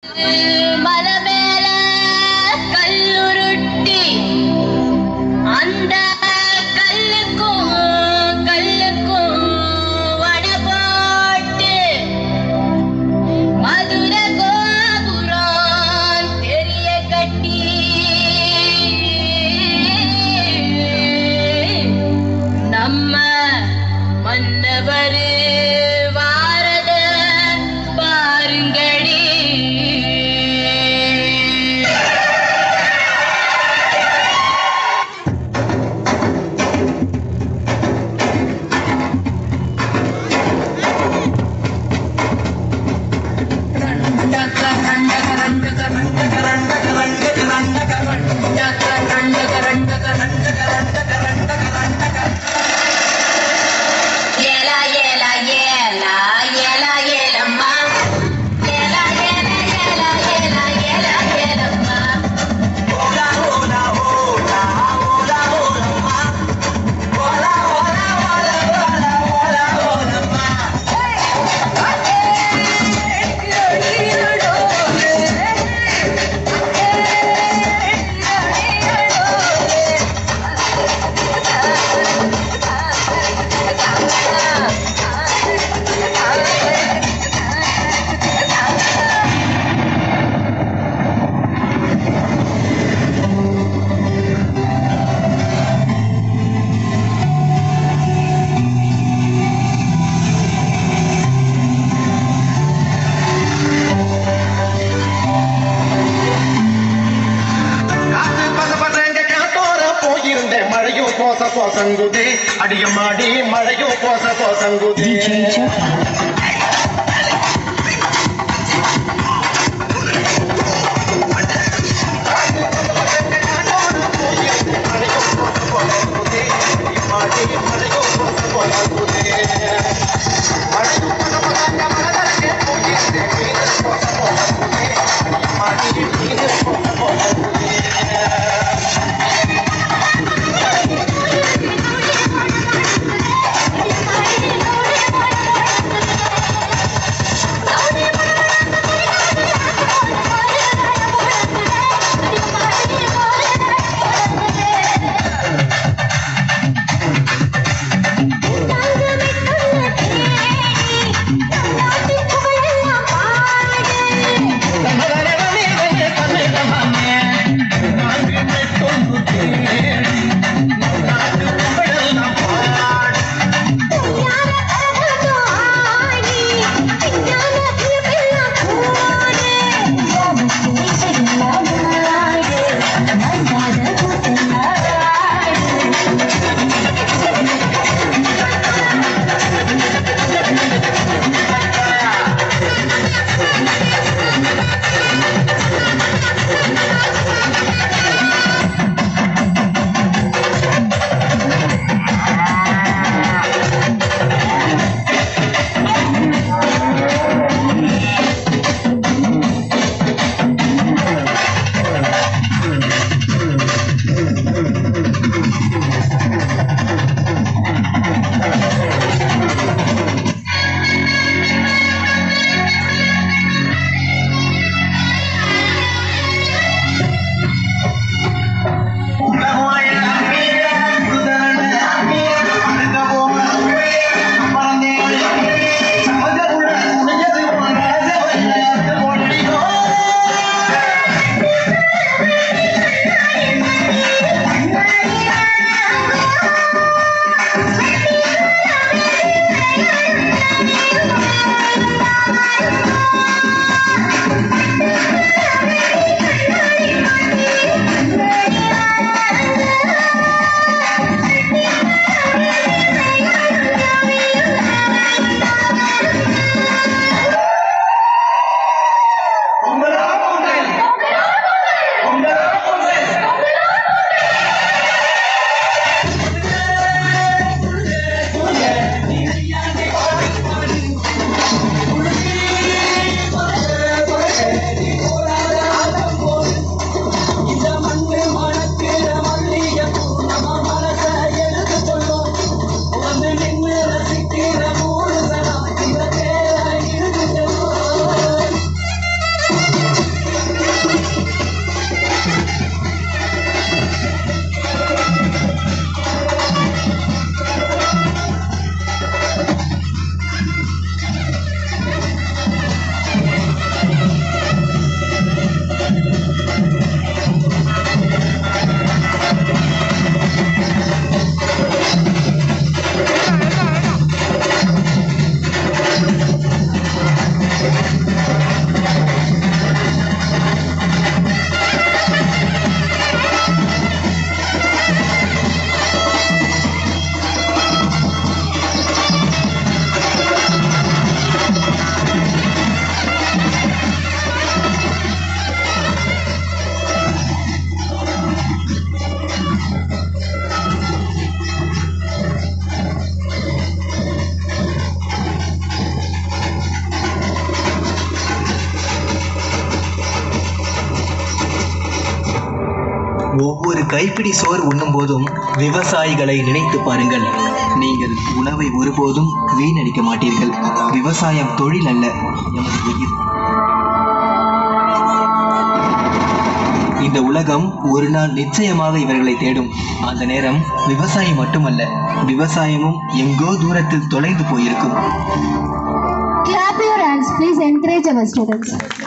மலை மேல கல்லுருட்டி அந்த கல்லுக்கும் கல்லுக்கும் வட போட்டு மதுர கோபுரம் தெரிய கட்டி நம்ம மன்னவரு வாரத பாருங்கடி ஏலா ஏலா ஏலா ஏலா ஏலம்மா ஏலா ஏலா ஏலா ஏலா ஏலா ஏலம்மா காத்து பச பசங்க காத்தோர போயிருந்தேன் மழையும் போச போசங்குதே அடியம்மாடி மழையும் போச போசங்குதே Thank ஒவ்வொரு கைப்பிடி சோறு உண்ணும் போதும் விவசாயிகளை நினைத்து பாருங்கள் நீங்கள் உணவை ஒருபோதும் வீணடிக்க மாட்டீர்கள் விவசாயம் தொழில் அல்ல எமது உயிர் இந்த உலகம் ஒரு நாள் நிச்சயமாக இவர்களை தேடும் அந்த நேரம் விவசாயி மட்டுமல்ல விவசாயமும் எங்கோ தூரத்தில் தொலைந்து போயிருக்கும் Clap your hands, please encourage our students.